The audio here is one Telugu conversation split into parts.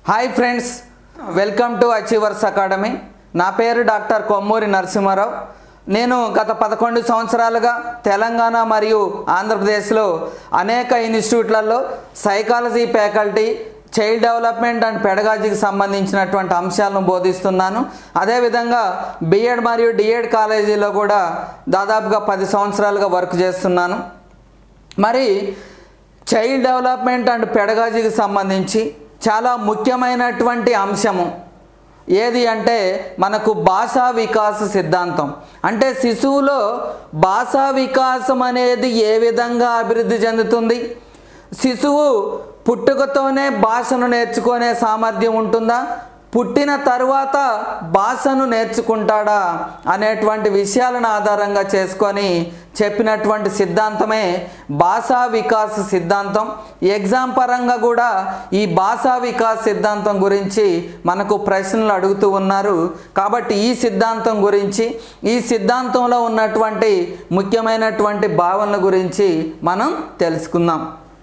hi friends welcome to Achievers Academy నా పేరు డాక్టర్ కొమ్మూరి నరసింహారావు నేను గత పదకొండు సంవత్సరాలుగా తెలంగాణ మరియు ఆంధ్రప్రదేశ్లో అనేక ఇన్స్టిట్యూట్లలో psychology faculty child development and పెడగాజీకి సంబంధించినటువంటి అంశాలను బోధిస్తున్నాను అదేవిధంగా బిఎడ్ మరియు డిఎడ్ కాలేజీలో కూడా దాదాపుగా పది సంవత్సరాలుగా వర్క్ చేస్తున్నాను మరి చైల్డ్ డెవలప్మెంట్ అండ్ పెడగాజీకి సంబంధించి చాలా ముఖ్యమైనటువంటి అంశము ఏది అంటే మనకు భాషా వికాస సిద్ధాంతం అంటే శిశువులో భాషా వికాసం అనేది ఏ విధంగా అభివృద్ధి చెందుతుంది శిశువు పుట్టుకతోనే భాషను నేర్చుకునే సామర్థ్యం ఉంటుందా పుట్టిన తరువాత భాషను నేర్చుకుంటాడా అనేటువంటి విషయాలను ఆధారంగా చేసుకొని చెప్పినటువంటి సిద్ధాంతమే భాషా వికాస సిద్ధాంతం ఎగ్జామ్ పరంగా కూడా ఈ భాషా వికాస్ సిద్ధాంతం గురించి మనకు ప్రశ్నలు అడుగుతూ ఉన్నారు కాబట్టి ఈ సిద్ధాంతం గురించి ఈ సిద్ధాంతంలో ఉన్నటువంటి ముఖ్యమైనటువంటి భావనల గురించి మనం తెలుసుకుందాం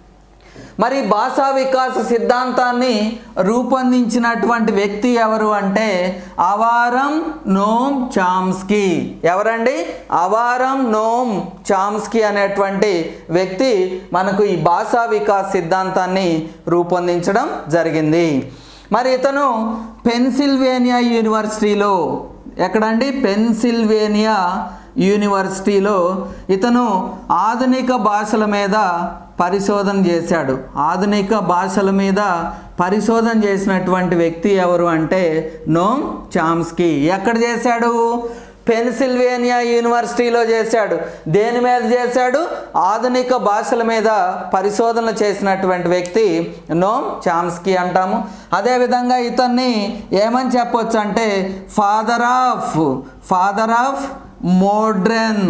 మరి భాషా వికాస సిద్ధాంతాన్ని రూపొందించినటువంటి వ్యక్తి ఎవరు అంటే అవారం నోమ్ చామ్స్కీ ఎవరండి అవారం నోమ్ చామ్స్కీ అనేటువంటి వ్యక్తి మనకు ఈ భాషా వికాస్ సిద్ధాంతాన్ని రూపొందించడం జరిగింది మరి ఇతను పెన్సిల్వేనియా యూనివర్సిటీలో ఎక్కడండి పెన్సిల్వేనియా యూనివర్సిటీలో ఇతను ఆధునిక భాషల మీద పరిశోధన చేశాడు ఆధునిక భాషల మీద పరిశోధన చేసినటువంటి వ్యక్తి ఎవరు అంటే నోమ్ చామ్స్కీ ఎక్కడ చేశాడు పెన్సిల్వేనియా యూనివర్సిటీలో చేశాడు దేని మీద చేశాడు ఆధునిక భాషల మీద పరిశోధన చేసినటువంటి వ్యక్తి నోమ్ చామ్స్కీ అంటాము అదేవిధంగా ఇతన్ని ఏమని చెప్పొచ్చు అంటే father of father of modern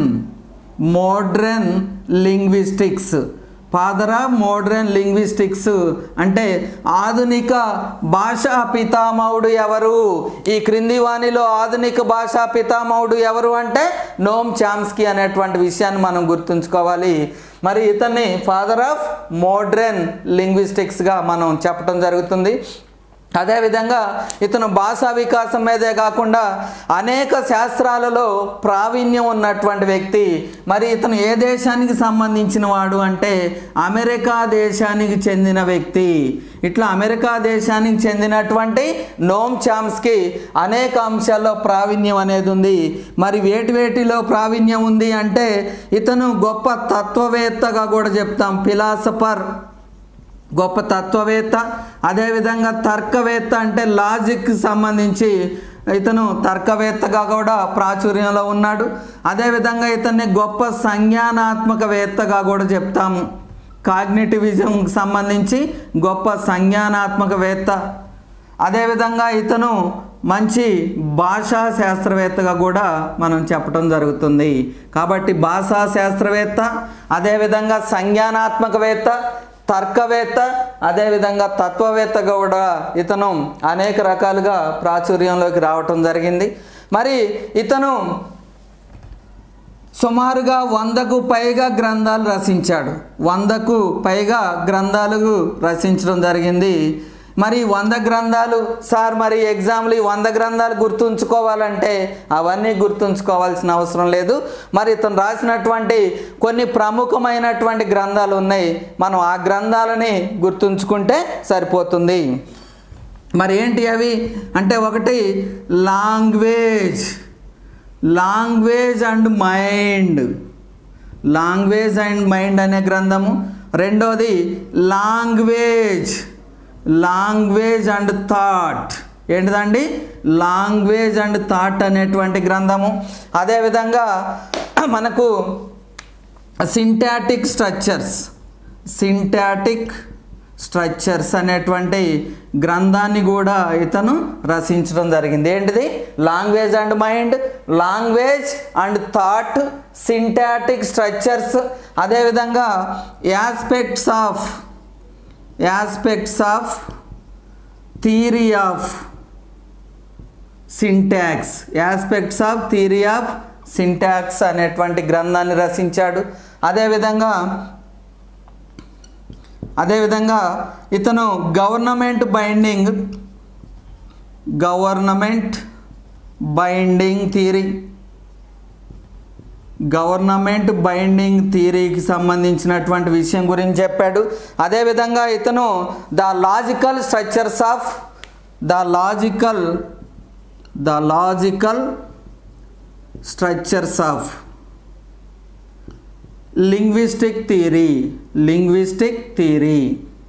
modern linguistics father of modern linguistics అంటే ఆధునిక భాషా పితామహుడు ఎవరు ఈ క్రింది వాణిలో ఆధునిక భాషా పితామహుడు ఎవరు అంటే నోమ్ చామ్స్కీ అనేటువంటి విషయాన్ని మనం గుర్తుంచుకోవాలి మరి ఇతన్ని ఫాదర్ ఆఫ్ మోడ్రన్ లింగ్విస్టిక్స్గా మనం చెప్పడం జరుగుతుంది అదేవిధంగా ఇతను భాషా వికాసం మీదే కాకుండా అనేక శాస్త్రాలలో ప్రావీణ్యం ఉన్నటువంటి వ్యక్తి మరి ఇతను ఏ దేశానికి సంబంధించిన వాడు అంటే అమెరికా దేశానికి చెందిన వ్యక్తి ఇట్లా అమెరికా దేశానికి చెందినటువంటి నోమ్ చామ్స్కి అనేక అంశాల్లో ప్రావీణ్యం అనేది ఉంది మరి వేటి వేటిలో ప్రావీణ్యం ఉంది అంటే ఇతను గొప్ప తత్వవేత్తగా కూడా చెప్తాం ఫిలాసఫర్ గొప్ప తత్వవేత్త అదేవిధంగా తర్కవేత్త అంటే లాజిక్కి సంబంధించి ఇతను తర్కవేత్తగా కూడా ప్రాచుర్యంలో ఉన్నాడు అదేవిధంగా ఇతన్ని గొప్ప సంజ్ఞానాత్మకవేత్తగా కూడా చెప్తాము కాగ్నిటివిజంకి సంబంధించి గొప్ప సంజ్ఞానాత్మకవేత్త అదేవిధంగా ఇతను మంచి భాషా శాస్త్రవేత్తగా కూడా మనం చెప్పడం జరుగుతుంది కాబట్టి భాషా శాస్త్రవేత్త అదేవిధంగా సంజ్ఞానాత్మకవేత్త తర్కవేత్త అదేవిధంగా తత్వవేత్తగా కూడా ఇతను అనేక రకాలుగా ప్రాచుర్యంలోకి రావటం జరిగింది మరి ఇతను సుమారుగా వందకు పైగా గ్రంథాలు రచించాడు వందకు పైగా గ్రంథాలు రచించడం జరిగింది మరి వంద గ్రంథాలు సార్ మరి ఎగ్జామ్లు ఈ వంద గ్రంథాలు గుర్తుంచుకోవాలంటే అవన్నీ గుర్తుంచుకోవాల్సిన అవసరం లేదు మరి ఇతను రాసినటువంటి కొన్ని ప్రముఖమైనటువంటి గ్రంథాలు ఉన్నాయి మనం ఆ గ్రంథాలని గుర్తుంచుకుంటే సరిపోతుంది మరి ఏంటి అవి అంటే ఒకటి language language and mind language and mind అనే గ్రంథము రెండోది లాంగ్వేజ్ లాంగ్వేజ్ అండ్ థాట్ ఏంటిదండి లాంగ్వేజ్ అండ్ థాట్ అనేటువంటి గ్రంథము అదేవిధంగా మనకు సింటాటిక్ స్ట్రక్చర్స్ సింటాటిక్ స్ట్రక్చర్స్ అనేటువంటి గ్రంథాన్ని కూడా ఇతను రచించడం జరిగింది ఏంటిది language and mind language and thought syntactic structures అదేవిధంగా aspects of aspects of theory of syntax aspects of theory of syntax అనేటువంటి గ్రంథాన్ని రచించాడు అదేవిధంగా అదేవిధంగా ఇతను government binding government binding theory government binding థియరీకి సంబంధించినటువంటి విషయం గురించి చెప్పాడు అదేవిధంగా ఇతను the logical structures of the logical the logical structures of linguistic theory linguistic theory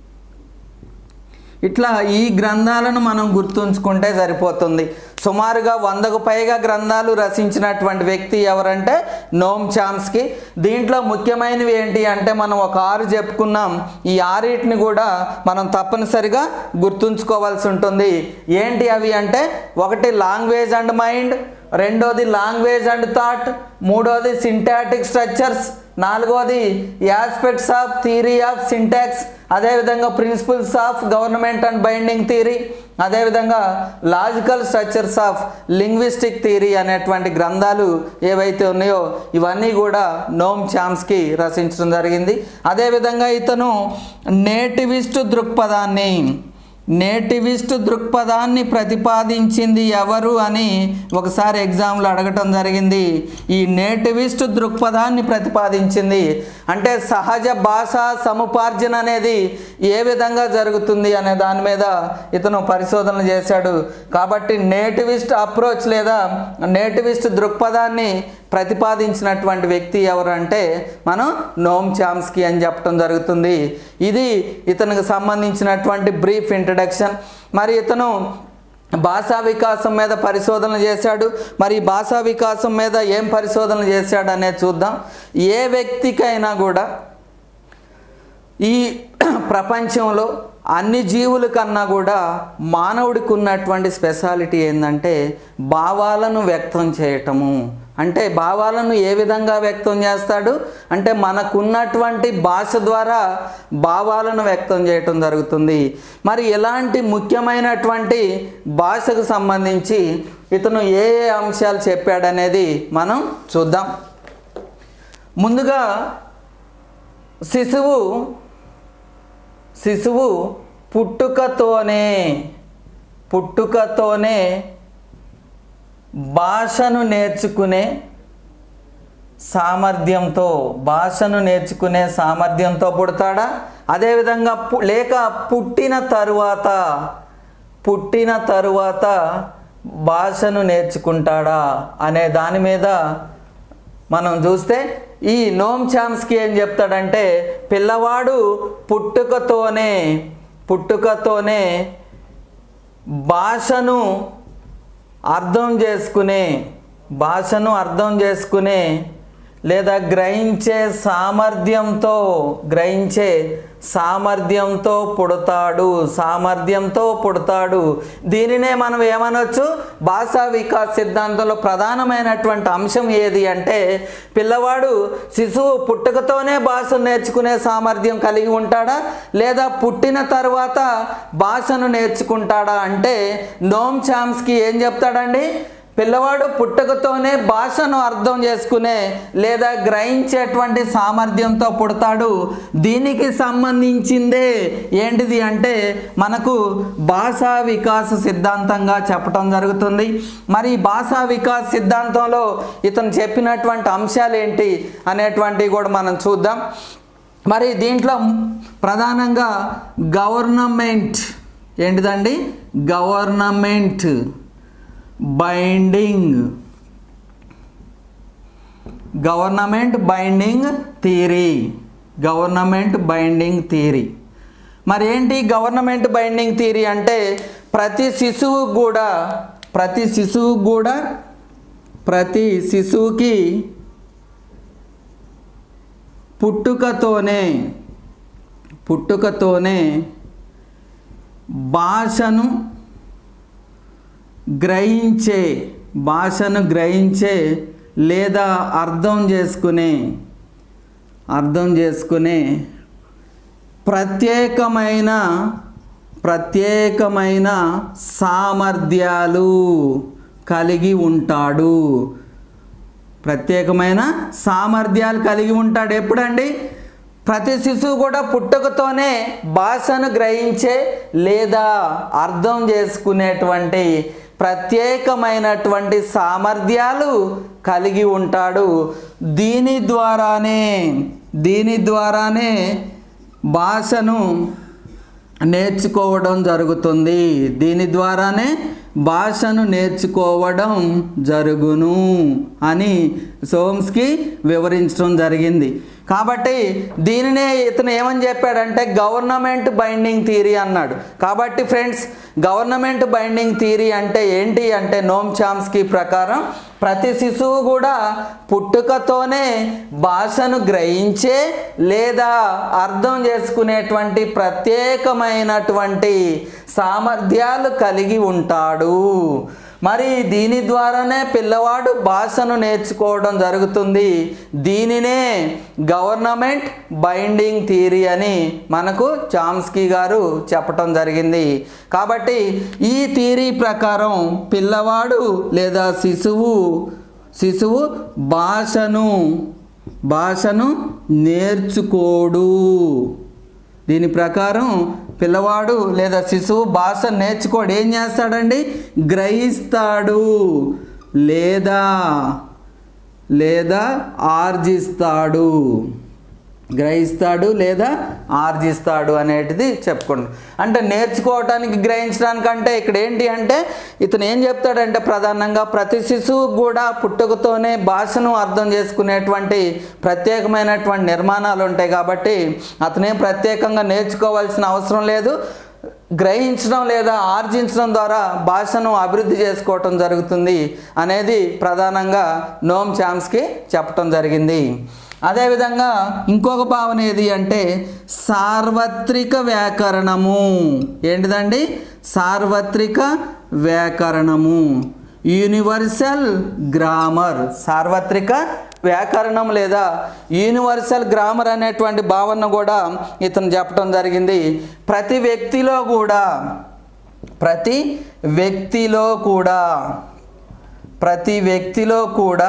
ఇట్లా ఈ గ్రంథాలను మనం గుర్తుంచుకుంటే సరిపోతుంది సుమారుగా వందకు పైగా గ్రంథాలు రచించినటువంటి వ్యక్తి ఎవరంటే నోమ్ చామ్స్కి దీంట్లో ముఖ్యమైనవి ఏంటి అంటే మనం ఒక ఆరు చెప్పుకున్నాం ఈ ఆరిటిని కూడా మనం తప్పనిసరిగా గుర్తుంచుకోవాల్సి ఉంటుంది ఏంటి అవి అంటే ఒకటి లాంగ్వేజ్ అండ్ మైండ్ రెండోది లాంగ్వేజ్ అండ్ థాట్ మూడోది సింటాటిక్ స్ట్రక్చర్స్ నాలుగోది aspects of theory of syntax అదేవిధంగా principles of government and binding theory అదేవిధంగా logical structures of linguistic theory అనేటువంటి గ్రంథాలు ఏవైతే ఉన్నాయో ఇవన్నీ కూడా నోమ్ చామ్స్కి రచించడం జరిగింది అదేవిధంగా ఇతను నేటివిస్ట్ దృక్పథాన్ని నేటివిస్ట్ దృక్పథాన్ని ప్రతిపాదించింది ఎవరు అని ఒకసారి ఎగ్జామ్లో అడగటం జరిగింది ఈ నేటివిస్ట్ దృక్పథాన్ని ప్రతిపాదించింది అంటే సహజ భాష సముపార్జన అనేది ఏ విధంగా జరుగుతుంది అనే దాని మీద ఇతను పరిశోధన చేశాడు కాబట్టి నేటివిస్ట్ అప్రోచ్ లేదా నేటివిస్ట్ దృక్పథాన్ని ప్రతిపాదించినటువంటి వ్యక్తి ఎవరంటే మనం నోమ్ చామ్స్కి అని చెప్పడం జరుగుతుంది ఇది ఇతనికి సంబంధించినటువంటి బ్రీఫ్ ఇంట్రడక్షన్ మరి ఇతను భాషా వికాసం మీద పరిశోధన చేశాడు మరి ఈ భాషా వికాసం మీద ఏం పరిశోధన చేశాడు అనేది చూద్దాం ఏ వ్యక్తికైనా కూడా ఈ ప్రపంచంలో అన్ని జీవుల కన్నా కూడా మానవుడికి ఉన్నటువంటి స్పెషాలిటీ ఏంటంటే భావాలను వ్యక్తం చేయటము అంటే భావాలను ఏ విధంగా వ్యక్తం చేస్తాడు అంటే మనకున్నటువంటి భాష ద్వారా భావాలను వ్యక్తం చేయటం జరుగుతుంది మరి ఎలాంటి ముఖ్యమైనటువంటి భాషకు సంబంధించి ఇతను ఏ ఏ అంశాలు చెప్పాడనేది మనం చూద్దాం ముందుగా శిశువు శిశువు పుట్టుకతోనే పుట్టుకతోనే భాషను నేర్చుకునే సామర్థ్యంతో భాషను నేర్చుకునే సామర్థ్యంతో పుడతాడా అదేవిధంగా పు లేక పుట్టిన తరువాత పుట్టిన తరువాత భాషను నేర్చుకుంటాడా అనే దాని మీద మనం చూస్తే ఈ నోమ్ చామ్స్కి ఏం చెప్తాడంటే పిల్లవాడు పుట్టుకతోనే పుట్టుకతోనే భాషను అర్థం చేసుకునే భాషను అర్థం చేసుకునే లేదా గ్రహించే సామర్థ్యంతో గ్రహించే సామర్థ్యంతో పుడతాడు సామర్థ్యంతో పుడతాడు దీనినే మనం ఏమనొచ్చు భాషా వికాస్ సిద్ధాంతంలో ప్రధానమైనటువంటి అంశం ఏది అంటే పిల్లవాడు శిశువు పుట్టుకతోనే భాషను నేర్చుకునే సామర్థ్యం కలిగి ఉంటాడా లేదా పుట్టిన తర్వాత భాషను నేర్చుకుంటాడా అంటే నోమ్ చామ్స్కి ఏం చెప్తాడండి పిల్లవాడు పుట్టుకతోనే భాషను అర్థం చేసుకునే లేదా గ్రహించేటువంటి సామర్థ్యంతో పుడతాడు దీనికి సంబంధించిందే ఏంటిది అంటే మనకు భాషా వికాస సిద్ధాంతంగా చెప్పటం జరుగుతుంది మరి ఈ భాషా వికాస్ సిద్ధాంతంలో ఇతను చెప్పినటువంటి అంశాలు ఏంటి అనేటువంటివి కూడా మనం చూద్దాం మరి దీంట్లో ప్రధానంగా గవర్నమెంట్ ఏంటిదండి government binding government binding theory government binding theory మరి ఏంటి గవర్నమెంట్ బైండింగ్ థియరీ అంటే ప్రతి శిశువు కూడా ప్రతి శిశువు కూడా ప్రతి శిశువుకి పుట్టుకతోనే పుట్టుకతోనే భాషను గ్రహించే భాషను గ్రహించే లేదా అర్థం చేసుకునే అర్థం చేసుకునే ప్రత్యేకమైన ప్రత్యేకమైన సామర్థ్యాలు కలిగి ఉంటాడు ప్రత్యేకమైన సామర్థ్యాలు కలిగి ఉంటాడు ఎప్పుడండి ప్రతి శిశువు కూడా పుట్టుకతోనే భాషను గ్రహించే లేదా అర్థం చేసుకునేటువంటి ప్రత్యేకమైనటువంటి సామర్థ్యాలు కలిగి ఉంటాడు దీని ద్వారానే దీని ద్వారానే భాషను నేర్చుకోవడం జరుగుతుంది దీని ద్వారానే భాషను నేర్చుకోవడం జరుగును అని సోమ్స్కి వివరించడం జరిగింది కాబట్టి దీనినే ఇతను ఏమని చెప్పాడంటే గవర్నమెంట్ బైండింగ్ థియరీ అన్నాడు కాబట్టి ఫ్రెండ్స్ గవర్నమెంట్ బైండింగ్ థియరీ అంటే ఏంటి అంటే నోమ్ చామ్స్కీ ప్రకారం ప్రతి శిశువు కూడా పుట్టుకతోనే భాషను గ్రహించే లేదా అర్థం చేసుకునేటువంటి ప్రత్యేకమైనటువంటి సామర్థ్యాలు కలిగి ఉంటాడు మరి దీని ద్వారానే పిల్లవాడు భాషను నేర్చుకోవడం జరుగుతుంది దీనినే గవర్నమెంట్ బైండింగ్ థియరీ అని మనకు చామ్స్కీ గారు చెప్పటం జరిగింది కాబట్టి ఈ థియరీ ప్రకారం పిల్లవాడు లేదా శిశువు శిశువు భాషను భాషను నేర్చుకోడు దీని ప్రకారం పిల్లవాడు లేదా శిశువు భాష నేర్చుకోడు ఏం చేస్తాడండి గ్రహిస్తాడు లేదా లేదా ఆర్జిస్తాడు గ్రహిస్తాడు లేదా ఆర్జిస్తాడు అనేటిది చెప్పుకోండి అంటే నేర్చుకోవటానికి గ్రహించడానికి అంటే ఇక్కడ ఏంటి అంటే ఇతను ఏం చెప్తాడంటే ప్రధానంగా ప్రతి శిశువు కూడా పుట్టుకతోనే భాషను అర్థం చేసుకునేటువంటి ప్రత్యేకమైనటువంటి నిర్మాణాలు ఉంటాయి కాబట్టి అతనేం ప్రత్యేకంగా నేర్చుకోవాల్సిన అవసరం లేదు గ్రహించడం లేదా ఆర్జించడం ద్వారా భాషను అభివృద్ధి చేసుకోవటం జరుగుతుంది అనేది ప్రధానంగా నోమ్ చామ్స్కి చెప్పటం జరిగింది అదేవిధంగా ఇంకొక భావన ఏది అంటే సార్వత్రిక వ్యాకరణము ఏంటిదండి సార్వత్రిక వ్యాకరణము యూనివర్సల్ గ్రామర్ సార్వత్రిక వ్యాకరణం లేదా యూనివర్సల్ గ్రామర్ అనేటువంటి భావన కూడా ఇతను చెప్పడం జరిగింది ప్రతి వ్యక్తిలో కూడా ప్రతి వ్యక్తిలో కూడా ప్రతి వ్యక్తిలో కూడా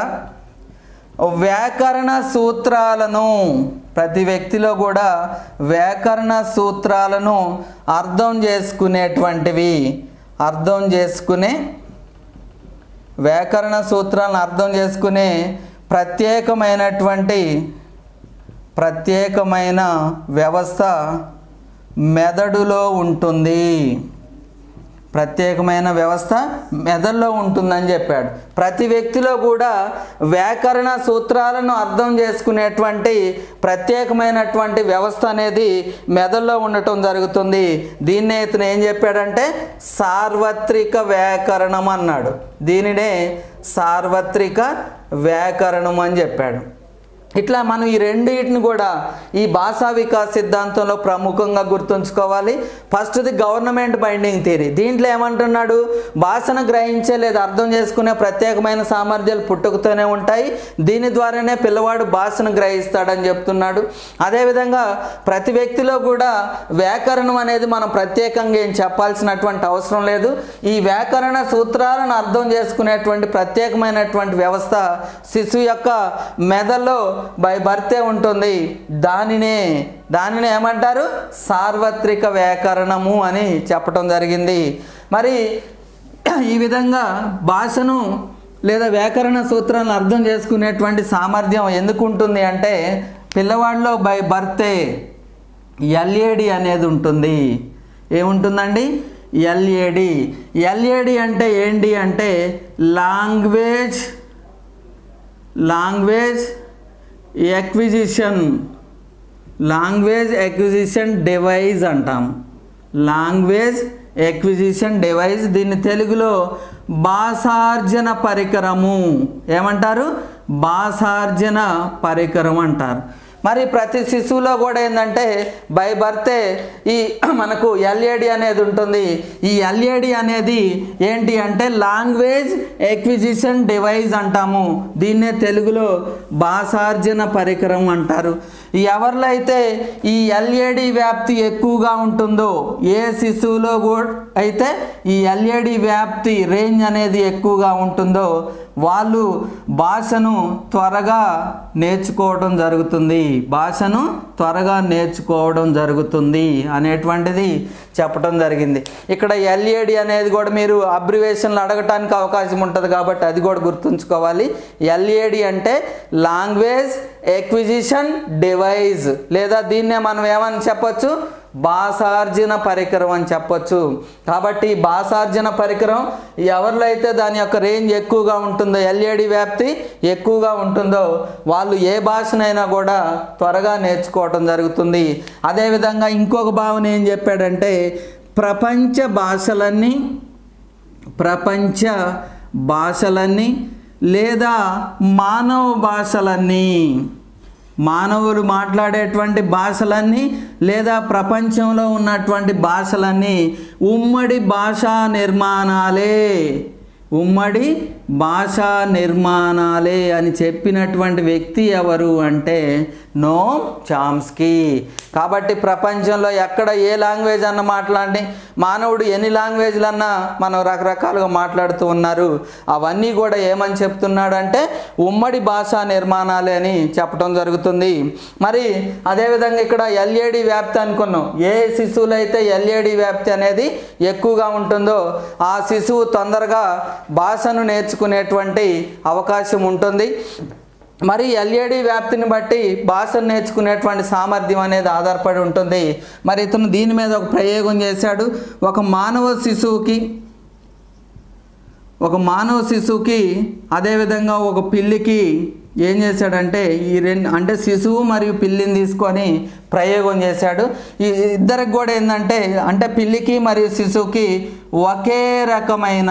వ్యాకరణ సూత్రాలను ప్రతి వ్యక్తిలో కూడా వ్యాకరణ సూత్రాలను అర్థం చేసుకునేటువంటివి అర్థం చేసుకునే వ్యాకరణ సూత్రాలను అర్థం చేసుకునే ప్రత్యేకమైనటువంటి ప్రత్యేకమైన వ్యవస్థ మెదడులో ఉంటుంది ప్రత్యేకమైన వ్యవస్థ మెదడులో ఉంటుందని చెప్పాడు ప్రతి వ్యక్తిలో కూడా వ్యాకరణ సూత్రాలను అర్థం చేసుకునేటువంటి ప్రత్యేకమైనటువంటి వ్యవస్థ అనేది మెదడులో ఉండటం జరుగుతుంది దీన్నే ఇతను ఏం చెప్పాడంటే సార్వత్రిక వ్యాకరణం అన్నాడు దీనినే సార్వత్రిక వ్యాకరణం అని చెప్పాడు ఇట్లా మనం ఈ రెండింటిని కూడా ఈ భాషా వికాస్ సిద్ధాంతంలో ప్రముఖంగా గుర్తుంచుకోవాలి ఫస్ట్ది గవర్నమెంట్ బైండింగ్ థియరీ దీంట్లో ఏమంటున్నాడు భాషను గ్రహించే లేదా అర్థం చేసుకునే ప్రత్యేకమైన సామర్థ్యాలు పుట్టుకతోనే ఉంటాయి దీని ద్వారానే పిల్లవాడు భాషను గ్రహిస్తాడని చెప్తున్నాడు అదేవిధంగా ప్రతి వ్యక్తిలో కూడా వ్యాకరణం అనేది మనం ప్రత్యేకంగా ఏం చెప్పాల్సినటువంటి అవసరం లేదు ఈ వ్యాకరణ సూత్రాలను అర్థం చేసుకునేటువంటి ప్రత్యేకమైనటువంటి వ్యవస్థ శిశువు యొక్క మెదడులో బై బర్తే ఉంటుంది దానినే దానిని ఏమంటారు సార్వత్రిక వ్యాకరణము అని చెప్పటం జరిగింది మరి ఈ విధంగా భాషను లేదా వ్యాకరణ సూత్రాలను అర్థం చేసుకునేటువంటి సామర్థ్యం ఎందుకు ఉంటుంది అంటే పిల్లవాడిలో బై బర్తే ఎల్ఏడి అనేది ఉంటుంది ఏముంటుందండి ఎల్ఏడి ఎల్ఏడి అంటే ఏంటి అంటే language language acquisition language acquisition device అంటాం లాంగ్వేజ్ ఎక్విజిషన్ డివైస్ దీన్ని తెలుగులో భాషార్జన పరికరము ఏమంటారు భాషార్జన పరికరం అంటారు మరి ప్రతి శిశువులో కూడా ఏంటంటే బై బర్తే ఈ మనకు ఎల్ఏడి అనేది ఉంటుంది ఈ ఎల్ఏడి అనేది ఏంటి అంటే లాంగ్వేజ్ ఎక్విజిషన్ డివైస్ అంటాము దీన్నే తెలుగులో భాషార్జన పరికరం అంటారు ఎవరిలో అయితే ఈ ఎల్ఏడి వ్యాప్తి ఎక్కువగా ఉంటుందో ఏ శిశువులో కూడా అయితే ఈ ఎల్ఏడి వ్యాప్తి రేంజ్ అనేది ఎక్కువగా ఉంటుందో వాళ్ళు భాషను త్వరగా నేర్చుకోవడం జరుగుతుంది భాషను త్వరగా నేర్చుకోవడం జరుగుతుంది అనేటువంటిది చెప్పడం జరిగింది ఇక్కడ ఎల్ఏడి అనేది కూడా మీరు అబ్రివేషన్లు అడగటానికి అవకాశం ఉంటుంది కాబట్టి అది కూడా గుర్తుంచుకోవాలి ఎల్ఏడి అంటే లాంగ్వేజ్ ఎక్విజిషన్ డివైజ్ లేదా దీన్నే మనం ఏమని చెప్పొచ్చు భాషార్జన పరికరం అని చెప్పొచ్చు కాబట్టి ఈ భాషార్జన పరికరం ఎవరిలో అయితే దాని యొక్క రేంజ్ ఎక్కువగా ఉంటుందో ఎల్ఏడి వ్యాప్తి ఎక్కువగా ఉంటుందో వాళ్ళు ఏ భాషనైనా కూడా త్వరగా నేర్చుకోవటం జరుగుతుంది అదేవిధంగా ఇంకొక భావన ఏం చెప్పాడంటే ప్రపంచ భాషలన్నీ ప్రపంచ భాషలన్నీ లేదా మానవ భాషలన్నీ మానవులు మాట్లాడేటువంటి భాషలన్నీ లేదా ప్రపంచంలో ఉన్నటువంటి భాషలన్నీ ఉమ్మడి భాషా నిర్మాణాలే ఉమ్మడి భాషా నిర్మాణాలే అని చెప్పినటువంటి వ్యక్తి ఎవరు అంటే నోమ్ చామ్స్కీ కాబట్టి ప్రపంచంలో ఎక్కడ ఏ లాంగ్వేజ్ అన్న మాట్లాడి మానవుడు ఎన్ని లాంగ్వేజ్లన్నా మనం రకరకాలుగా మాట్లాడుతూ ఉన్నారు అవన్నీ కూడా ఏమని చెప్తున్నాడు అంటే ఉమ్మడి భాషా నిర్మాణాలే అని చెప్పడం జరుగుతుంది మరి అదేవిధంగా ఇక్కడ ఎల్ఏడి వ్యాప్తి అనుకున్నాం ఏ శిశువులు అయితే ఎల్ఏడి వ్యాప్తి అనేది ఎక్కువగా ఉంటుందో ఆ శిశువు తొందరగా భాషను నేర్చుకునేటువంటి అవకాశం ఉంటుంది మరి ఎల్ఏడి వ్యాప్తిని బట్టి భాషను నేర్చుకునేటువంటి సామర్థ్యం అనేది ఆధారపడి ఉంటుంది మరి ఇతను దీని మీద ఒక ప్రయోగం చేశాడు ఒక మానవ శిశువుకి ఒక మానవ శిశువుకి అదేవిధంగా ఒక పిల్లికి ఏం చేశాడంటే ఈ రెండు అంటే శిశువు మరియు పిల్లిని తీసుకొని ప్రయోగం చేశాడు ఈ ఇద్దరికి కూడా ఏంటంటే అంటే పిల్లికి మరియు శిశువుకి ఒకే రకమైన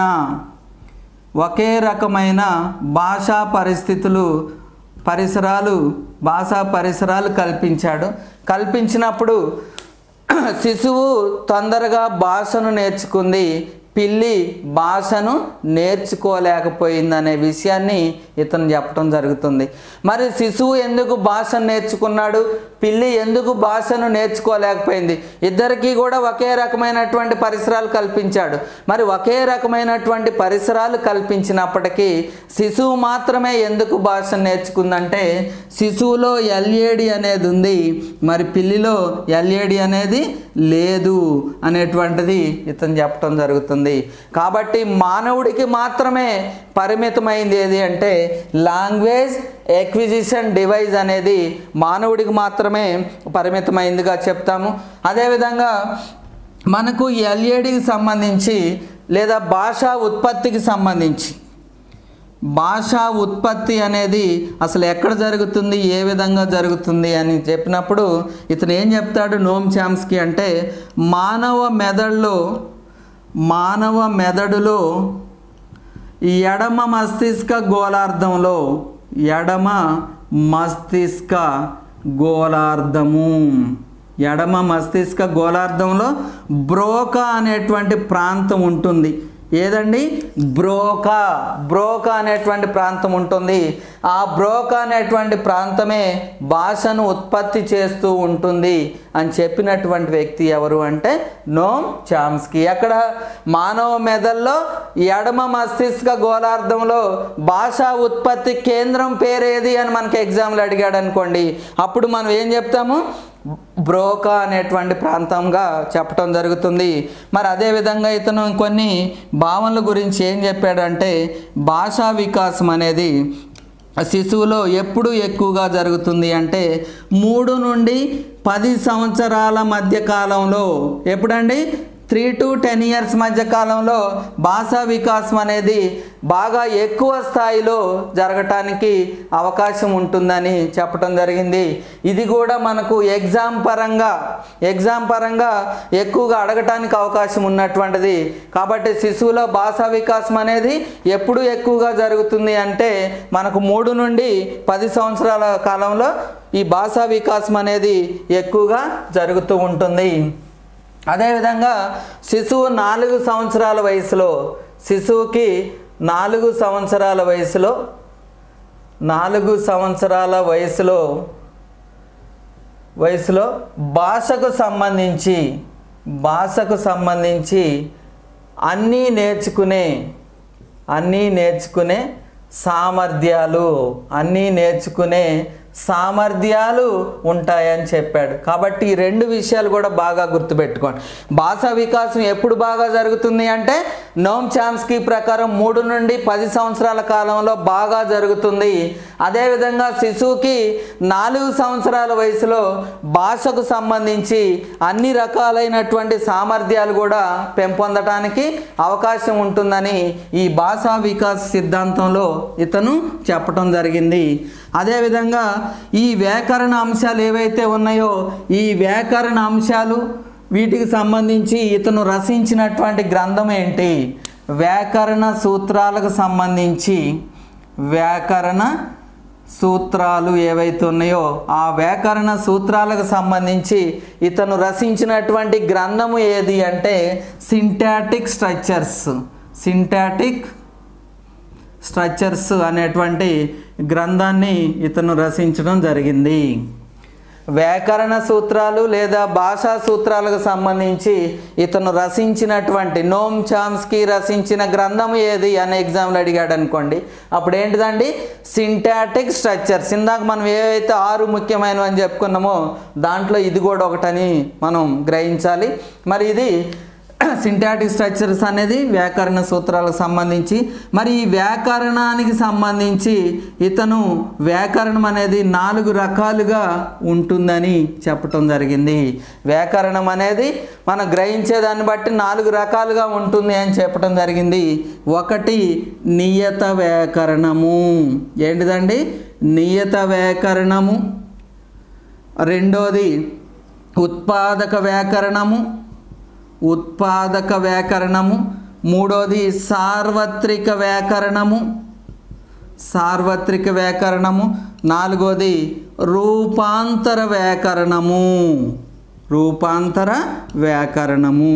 ఒకే రకమైన భాషా పరిస్థితులు పరిసరాలు భాషా పరిసరాలు కల్పించాడు కల్పించినప్పుడు శిశువు తొందరగా భాషను నేర్చుకుంది పిల్లి భాషను నేర్చుకోలేకపోయిందనే విషయాన్ని ఇతను చెప్పడం జరుగుతుంది మరి శిశువు ఎందుకు భాషను నేర్చుకున్నాడు పిల్లి ఎందుకు భాషను నేర్చుకోలేకపోయింది ఇద్దరికీ కూడా ఒకే రకమైనటువంటి పరిసరాలు కల్పించాడు మరి ఒకే రకమైనటువంటి పరిసరాలు కల్పించినప్పటికీ శిశువు మాత్రమే ఎందుకు భాషను నేర్చుకుందంటే శిశువులో ఎల్ఏడి అనేది ఉంది మరి పిల్లిలో ఎల్ఏడి అనేది లేదు అనేటువంటిది ఇతను చెప్పడం జరుగుతుంది కాబట్టి మానవుడికి మాత్రమే పరిమితమైంది ఏది అంటే లాంగ్వేజ్ ఎక్విజిషన్ డివైజ్ అనేది మానవుడికి మాత్రమే పరిమితమైందిగా చెప్తాము అదేవిధంగా మనకు ఎల్ఏడికి సంబంధించి లేదా భాషా ఉత్పత్తికి సంబంధించి భాషా ఉత్పత్తి అనేది అసలు ఎక్కడ జరుగుతుంది ఏ విధంగా జరుగుతుంది అని చెప్పినప్పుడు ఇతను ఏం చెప్తాడు నోమ్ చామ్స్కి అంటే మానవ మెదడులో మానవ మెదడులో ఎడమ మస్తిష్క గోళార్ధంలో ఎడమ మస్తిష్క గోళార్ధము ఎడమ మస్తిష్క గోళార్ధంలో బ్రోకా అనేటువంటి ప్రాంతం ఉంటుంది ఏదండి బ్రోకా బ్రోకా అనేటువంటి ప్రాంతం ఉంటుంది ఆ బ్రోకా అనేటువంటి ప్రాంతమే భాషను ఉత్పత్తి చేస్తూ ఉంటుంది అని చెప్పినటువంటి వ్యక్తి ఎవరు అంటే నోమ్ చామ్స్కీ అక్కడ మానవ మెదల్లో ఎడమ మస్తిష్క గోళార్ధంలో భాషా ఉత్పత్తి కేంద్రం పేరేది అని మనకి ఎగ్జామ్లో అడిగాడు అనుకోండి అప్పుడు మనం ఏం చెప్తాము బ్రోకా అనేటువంటి ప్రాంతంగా చెప్పటం జరుగుతుంది మరి అదేవిధంగా ఇతను కొన్ని భావనల గురించి ఏం చెప్పాడంటే భాషా వికాసం అనేది శిశువులో ఎప్పుడు ఎక్కువగా జరుగుతుంది అంటే మూడు నుండి పది సంవత్సరాల మధ్య కాలంలో ఎప్పుడండి త్రీ టు టెన్ ఇయర్స్ మధ్య కాలంలో భాషా వికాసం అనేది బాగా ఎక్కువ స్థాయిలో జరగటానికి అవకాశం ఉంటుందని చెప్పడం జరిగింది ఇది కూడా మనకు ఎగ్జామ్ పరంగా ఎగ్జామ్ పరంగా ఎక్కువగా అడగటానికి అవకాశం ఉన్నటువంటిది కాబట్టి శిశువులో భాషా వికాసం అనేది ఎప్పుడు ఎక్కువగా జరుగుతుంది అంటే మనకు మూడు నుండి పది సంవత్సరాల కాలంలో ఈ భాషా వికాసం అనేది ఎక్కువగా జరుగుతూ ఉంటుంది అదేవిధంగా శిశువు నాలుగు సంవత్సరాల వయసులో శిశువుకి నాలుగు సంవత్సరాల వయసులో నాలుగు సంవత్సరాల వయసులో వయసులో భాషకు సంబంధించి భాషకు సంబంధించి అన్నీ నేర్చుకునే అన్నీ నేర్చుకునే సామర్థ్యాలు అన్నీ నేర్చుకునే సామర్థ్యాలు ఉంటాయని చెప్పాడు కాబట్టి ఈ రెండు విషయాలు కూడా బాగా గుర్తుపెట్టుకోండి భాషా వికాసం ఎప్పుడు బాగా జరుగుతుంది అంటే నోమ్ చామ్స్కీ ప్రకారం మూడు నుండి పది సంవత్సరాల కాలంలో బాగా జరుగుతుంది అదేవిధంగా శిశువుకి నాలుగు సంవత్సరాల వయసులో భాషకు సంబంధించి అన్ని రకాలైనటువంటి సామర్థ్యాలు కూడా పెంపొందటానికి అవకాశం ఉంటుందని ఈ భాషా వికాస్ సిద్ధాంతంలో ఇతను చెప్పటం జరిగింది అదేవిధంగా ఈ వ్యాకరణ అంశాలు ఏవైతే ఉన్నాయో ఈ వ్యాకరణ అంశాలు వీటికి సంబంధించి ఇతను రచించినటువంటి గ్రంథం ఏంటి వ్యాకరణ సూత్రాలకు సంబంధించి వ్యాకరణ సూత్రాలు ఏవైతే ఉన్నాయో ఆ వ్యాకరణ సూత్రాలకు సంబంధించి ఇతను రచించినటువంటి గ్రంథము ఏది అంటే సింటాటిక్ స్ట్రక్చర్స్ సింటాటిక్ స్ట్రక్చర్స్ అనేటువంటి గ్రంథాన్ని ఇతను రచించడం జరిగింది వ్యాకరణ సూత్రాలు లేదా భాషా సూత్రాలకు సంబంధించి ఇతను రచించినటువంటి నోమ్ చామ్స్కి రచించిన గ్రంథం ఏది అనే ఎగ్జామ్లో అడిగాడు అనుకోండి అప్పుడు ఏంటిదండి సింటాటిక్ స్ట్రక్చర్స్ ఇందాక మనం ఏవైతే ఆరు ముఖ్యమైనవి అని చెప్పుకున్నామో దాంట్లో ఇది కూడా ఒకటని మనం గ్రహించాలి మరి ఇది సింటాటిక్ స్ట్రక్చర్స్ అనేది వ్యాకరణ సూత్రాలకు సంబంధించి మరి ఈ వ్యాకరణానికి సంబంధించి ఇతను వ్యాకరణం అనేది నాలుగు రకాలుగా ఉంటుందని చెప్పటం జరిగింది వ్యాకరణం అనేది మనం గ్రహించే దాన్ని బట్టి నాలుగు రకాలుగా ఉంటుంది అని చెప్పడం జరిగింది ఒకటి నియత వ్యాకరణము ఏంటిదండి నియత వ్యాకరణము రెండోది ఉత్పాదక వ్యాకరణము ఉత్పాదక వ్యాకరణము మూడోది సార్వత్రిక వ్యాకరణము సార్వత్రిక వ్యాకరణము నాలుగోది రూపాంతర వ్యాకరణము రూపాంతర వ్యాకరణము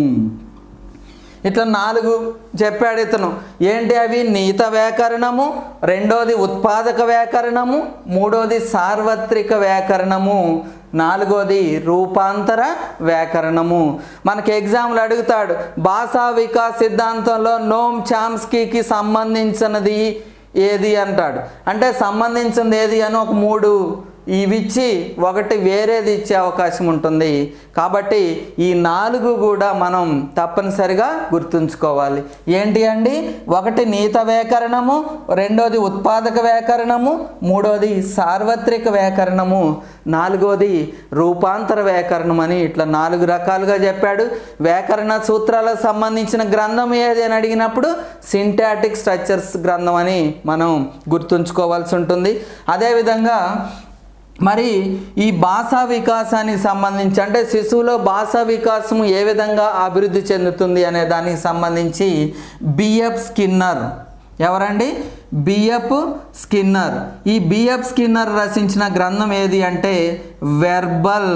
ఇట్లా నాలుగు చెప్పాడు ఇతను ఏంటి అవి నీత వ్యాకరణము రెండోది ఉత్పాదక వ్యాకరణము మూడోది సార్వత్రిక వ్యాకరణము నాలుగోది రూపాంతర వ్యాకరణము మనకి ఎగ్జామ్లు అడుగుతాడు భాషా వికాస్ సిద్ధాంతంలో నోమ్ చామ్స్కీకి సంబంధించినది ఏది అంటాడు అంటే సంబంధించింది ఏది అని ఒక మూడు ఇవిచ్చి ఒకటి వేరేది ఇచ్చే అవకాశం ఉంటుంది కాబట్టి ఈ నాలుగు కూడా మనం తప్పనిసరిగా గుర్తుంచుకోవాలి ఏంటి అండి ఒకటి నీత వ్యాకరణము రెండోది ఉత్పాదక వ్యాకరణము మూడోది సార్వత్రిక వ్యాకరణము నాలుగోది రూపాంతర వ్యాకరణం అని ఇట్లా నాలుగు రకాలుగా చెప్పాడు వ్యాకరణ సూత్రాలకు సంబంధించిన గ్రంథం ఏది అని అడిగినప్పుడు సింటాటిక్ స్ట్రక్చర్స్ గ్రంథం అని మనం గుర్తుంచుకోవాల్సి ఉంటుంది అదేవిధంగా మరి ఈ భాషా వికాసానికి సంబంధించి అంటే శిశువులో భాషా వికాసం ఏ విధంగా అభివృద్ధి చెందుతుంది అనే దానికి సంబంధించి బిఎఫ్ స్కిన్నర్ ఎవరండి బిఎఫ్ స్కిన్నర్ ఈ బిఎఫ్ స్కిన్నర్ రచించిన గ్రంథం ఏది అంటే వెర్బల్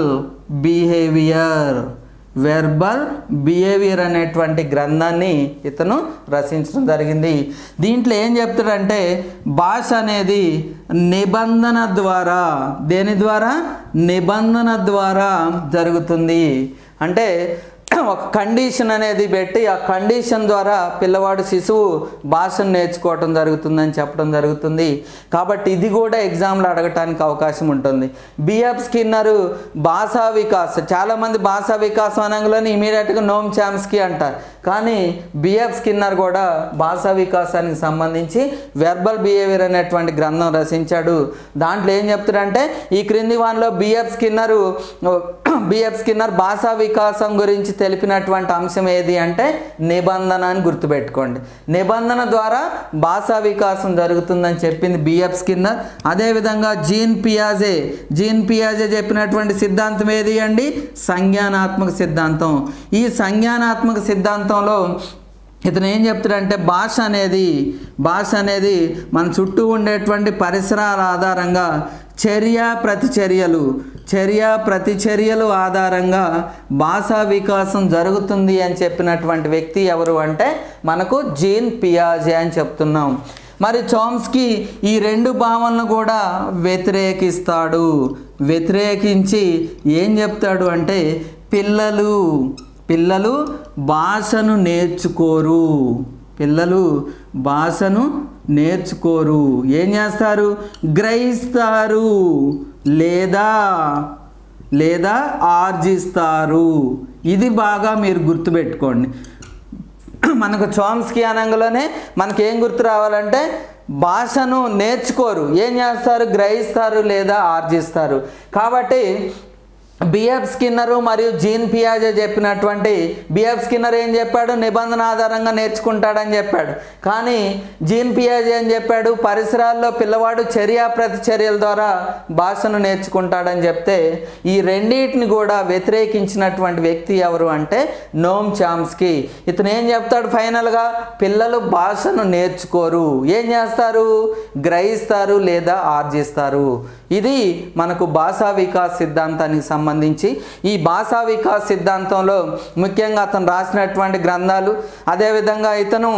బిహేవియర్ వెర్బల్ బిహేవియర్ అనేటువంటి గ్రంథాన్ని ఇతను రచించడం జరిగింది దీంట్లో ఏం చెప్తాడంటే భాష అనేది నిబంధన ద్వారా దేని ద్వారా నిబంధన ద్వారా జరుగుతుంది అంటే ఒక కండిషన్ అనేది పెట్టి ఆ కండిషన్ ద్వారా పిల్లవాడు శిశువు భాషను నేర్చుకోవటం జరుగుతుందని చెప్పడం జరుగుతుంది కాబట్టి ఇది కూడా ఎగ్జామ్లో అడగటానికి అవకాశం ఉంటుంది బిఎఫ్ స్కిన్నర్ భాషా వికాస్ చాలామంది భాషా వికాసం అనగానే ఇమీడియట్గా నోమ్ చామ్స్కి అంటారు కానీ బిఎఫ్ స్కిన్నర్ కూడా భాషా వికాసానికి సంబంధించి వెర్బల్ బిహేవియర్ అనేటువంటి గ్రంథం రచించాడు దాంట్లో ఏం చెప్తాడంటే ఈ క్రింది వాన్లో బిఎఫ్ స్కిన్నరు బిఎఫ్ స్కిన్నర్ భాషా వికాసం గురించి తెలిపినటువంటి అంశం ఏది అంటే నిబంధన అని గుర్తుపెట్టుకోండి నిబంధన ద్వారా భాషా వికాసం జరుగుతుందని చెప్పింది బిఎఫ్ స్కిన్నర్ అదేవిధంగా జీన్ పియాజే జీన్ పియాజే చెప్పినటువంటి సిద్ధాంతం ఏది అండి సంజ్ఞానాత్మక సిద్ధాంతం ఈ సంజ్ఞానాత్మక సిద్ధాంతంలో ఇతను ఏం చెప్తాడంటే భాష అనేది భాష అనేది మన చుట్టూ ఉండేటువంటి పరిసరాల ఆధారంగా చర్య ప్రతిచర్యలు చర్య ప్రతిచర్యలు ఆధారంగా భాషా వికాసం జరుగుతుంది అని చెప్పినటువంటి వ్యక్తి ఎవరు అంటే మనకు జీన్ పియాజే అని చెప్తున్నాం మరి చోమ్స్కి ఈ రెండు భావనలు కూడా వ్యతిరేకిస్తాడు వ్యతిరేకించి ఏం చెప్తాడు అంటే పిల్లలు పిల్లలు భాషను నేర్చుకోరు పిల్లలు భాషను నేర్చుకోరు ఏం చేస్తారు గ్రహిస్తారు లేదా లేదా ఆర్జిస్తారు ఇది బాగా మీరు గుర్తుపెట్టుకోండి మనకు చోమ్స్కి అనంగలోనే మనకి ఏం గుర్తు రావాలంటే భాషను నేర్చుకోరు ఏం చేస్తారు గ్రహిస్తారు లేదా ఆర్జిస్తారు కాబట్టి బిఎఫ్ స్కిన్నరు మరియు జీన్ పియాజే చెప్పినటువంటి బిఎఫ్ స్కిన్నర్ ఏం చెప్పాడు నిబంధన ఆధారంగా నేర్చుకుంటాడని చెప్పాడు కానీ జీన్ పియాజే ఏం చెప్పాడు పరిసరాల్లో పిల్లవాడు చర్య ప్రతిచర్యల ద్వారా భాషను నేర్చుకుంటాడని చెప్తే ఈ రెండింటిని కూడా వ్యతిరేకించినటువంటి వ్యక్తి ఎవరు అంటే నోమ్ చామ్స్కి ఇతను ఏం చెప్తాడు ఫైనల్గా పిల్లలు భాషను నేర్చుకోరు ఏం చేస్తారు గ్రహిస్తారు లేదా ఆర్జిస్తారు ఇది మనకు భాషా వికాస్ సిద్ధాంతానికి సంబంధించి ఈ భాషా వికాస్ సిద్ధాంతంలో ముఖ్యంగా అతను రాసినటువంటి గ్రంథాలు అదేవిధంగా ఇతను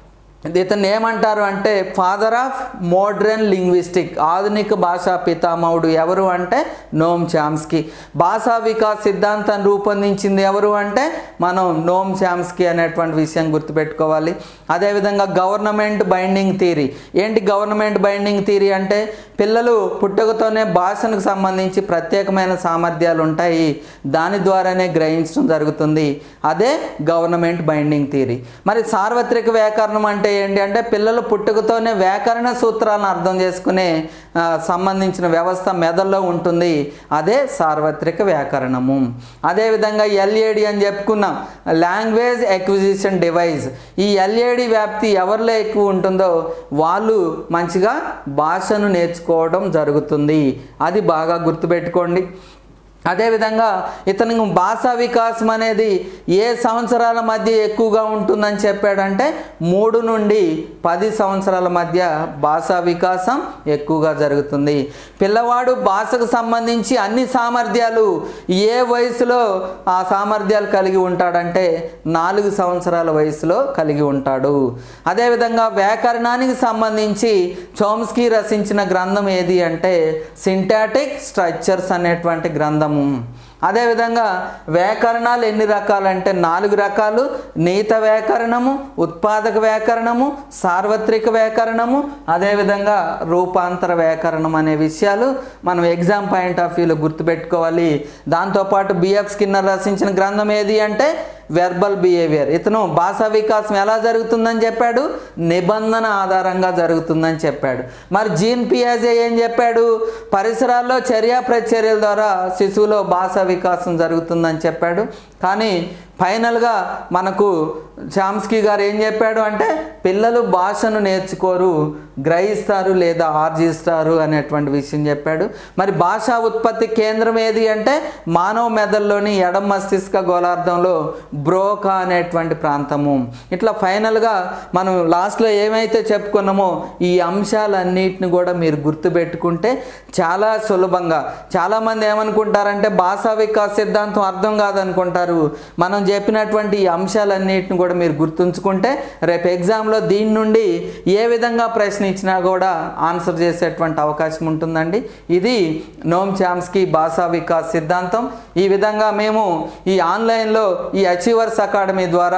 ఇతను ఏమంటారు అంటే ఫాదర్ ఆఫ్ మోడ్రన్ లింగ్విస్టిక్ ఆధునిక భాషా పితామహుడు ఎవరు అంటే నోమ్ చామ్స్కి భాషా వికాస్ సిద్ధాంతాన్ని రూపొందించింది ఎవరు అంటే మనం నోమ్ చామ్స్కి అనేటువంటి విషయం గుర్తుపెట్టుకోవాలి అదేవిధంగా గవర్నమెంట్ బైండింగ్ థీరీ ఏంటి గవర్నమెంట్ బైండింగ్ థీరీ అంటే పిల్లలు పుట్టుకతోనే భాషకు సంబంధించి ప్రత్యేకమైన సామర్థ్యాలు ఉంటాయి దాని ద్వారానే గ్రహించడం జరుగుతుంది అదే గవర్నమెంట్ బైండింగ్ థీరీ మరి సార్వత్రిక వ్యాకరణం అంటే ఏంటి అంటే పిల్లలు పుట్టుకతోనే వ్యాకరణ సూత్రాలను అర్థం చేసుకునే ఆ, సంబంధించిన వ్యవస్థ మెదడులో ఉంటుంది అదే సార్వత్రిక వ్యాకరణము అదేవిధంగా ఎల్ఏడి అని చెప్పుకున్నాం లాంగ్వేజ్ ఎక్విజిషన్ డివైస్ ఈ ఎల్ఏడి వ్యాప్తి ఎవరిలో ఎక్కువ ఉంటుందో వాళ్ళు మంచిగా భాషను నేర్చుకోవడం జరుగుతుంది అది బాగా గుర్తుపెట్టుకోండి అదేవిధంగా ఇతనికి భాషా వికాసం అనేది ఏ సంవత్సరాల మధ్య ఎక్కువగా ఉంటుందని చెప్పాడంటే మూడు నుండి పది సంవత్సరాల మధ్య భాషా వికాసం ఎక్కువగా జరుగుతుంది పిల్లవాడు భాషకు సంబంధించి అన్ని సామర్థ్యాలు ఏ వయసులో ఆ సామర్థ్యాలు కలిగి ఉంటాడంటే నాలుగు సంవత్సరాల వయసులో కలిగి ఉంటాడు అదేవిధంగా వ్యాకరణానికి సంబంధించి చోమ్స్కీ రచించిన గ్రంథం ఏది అంటే సింటాటిక్ స్ట్రక్చర్స్ అనేటువంటి గ్రంథము అదేవిధంగా వ్యాకరణాలు ఎన్ని రకాలంటే నాలుగు రకాలు నీత వ్యాకరణము ఉత్పాదక వ్యాకరణము సార్వత్రిక వ్యాకరణము అదేవిధంగా రూపాంతర వ్యాకరణం అనే విషయాలు మనం ఎగ్జామ్ పాయింట్ ఆఫ్ వ్యూలో గుర్తుపెట్టుకోవాలి దాంతోపాటు బిఎఫ్ స్కిన్నర్ రచించిన గ్రంథం ఏది అంటే వెర్బల్ బిహేవియర్ ఇతను భాషా వికాసం ఎలా జరుగుతుందని చెప్పాడు నిబంధన ఆధారంగా జరుగుతుందని చెప్పాడు మరి జీన్ పియాజే ఏం చెప్పాడు పరిసరాల్లో చర్య ప్రచర్యల ద్వారా శిశువులో భాషా వికాసం జరుగుతుందని చెప్పాడు కానీ ఫైనల్గా మనకు చామ్స్కీ గారు ఏం చెప్పాడు అంటే పిల్లలు భాషను నేర్చుకోరు గ్రహిస్తారు లేదా ఆర్జిస్తారు అనేటువంటి విషయం చెప్పాడు మరి భాషా ఉత్పత్తి కేంద్రం ఏది అంటే మానవ మెదడులోని ఎడం మస్తిష్క గోళార్ధంలో బ్రోకా అనేటువంటి ప్రాంతము ఇట్లా ఫైనల్గా మనం లాస్ట్లో ఏమైతే చెప్పుకున్నామో ఈ అంశాలన్నిటిని కూడా మీరు గుర్తుపెట్టుకుంటే చాలా సులభంగా చాలామంది ఏమనుకుంటారంటే భాషా వికాస్ సిద్ధాంతం అర్థం కాదనుకుంటారు మనం చెప్పినటువంటి ఈ అంశాలన్నిటిని కూడా మీరు గుర్తుంచుకుంటే రేపు ఎగ్జామ్లో దీని నుండి ఏ విధంగా ప్రశ్న ఇచ్చినా కూడా ఆన్సర్ చేసేటువంటి అవకాశం ఉంటుందండి ఇది నోమ్ చామ్స్కి భాషా వికాస్ సిద్ధాంతం ఈ విధంగా మేము ఈ ఆన్లైన్లో ఈ అచీవర్స్ అకాడమీ ద్వారా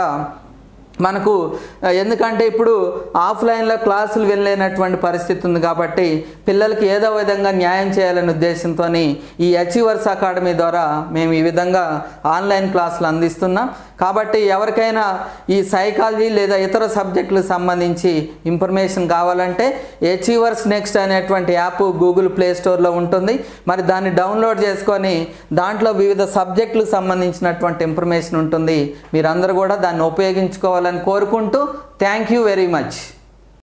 మనకు ఆ, ఎందుకంటే ఇప్పుడు ఆఫ్లైన్లో క్లాసులు వెళ్ళలేనటువంటి పరిస్థితి ఉంది కాబట్టి పిల్లలకి ఏదో విధంగా న్యాయం చేయాలనే ఉద్దేశంతో ఈ అచీవర్స్ అకాడమీ ద్వారా మేము ఈ విధంగా ఆన్లైన్ క్లాసులు అందిస్తున్నాం కాబట్టి ఎవరికైనా ఈ సైకాలజీ లేదా ఇతర సబ్జెక్టులకు సంబంధించి ఇన్ఫర్మేషన్ కావాలంటే అచీవర్స్ నెక్స్ట్ అనేటువంటి యాప్ గూగుల్ ప్లే స్టోర్లో ఉంటుంది మరి దాన్ని డౌన్లోడ్ చేసుకొని దాంట్లో వివిధ సబ్జెక్టులకు సంబంధించినటువంటి ఇన్ఫర్మేషన్ ఉంటుంది మీరందరూ కూడా దాన్ని ఉపయోగించుకోవాలని కోరుకుంటూ థ్యాంక్ యూ వెరీ మచ్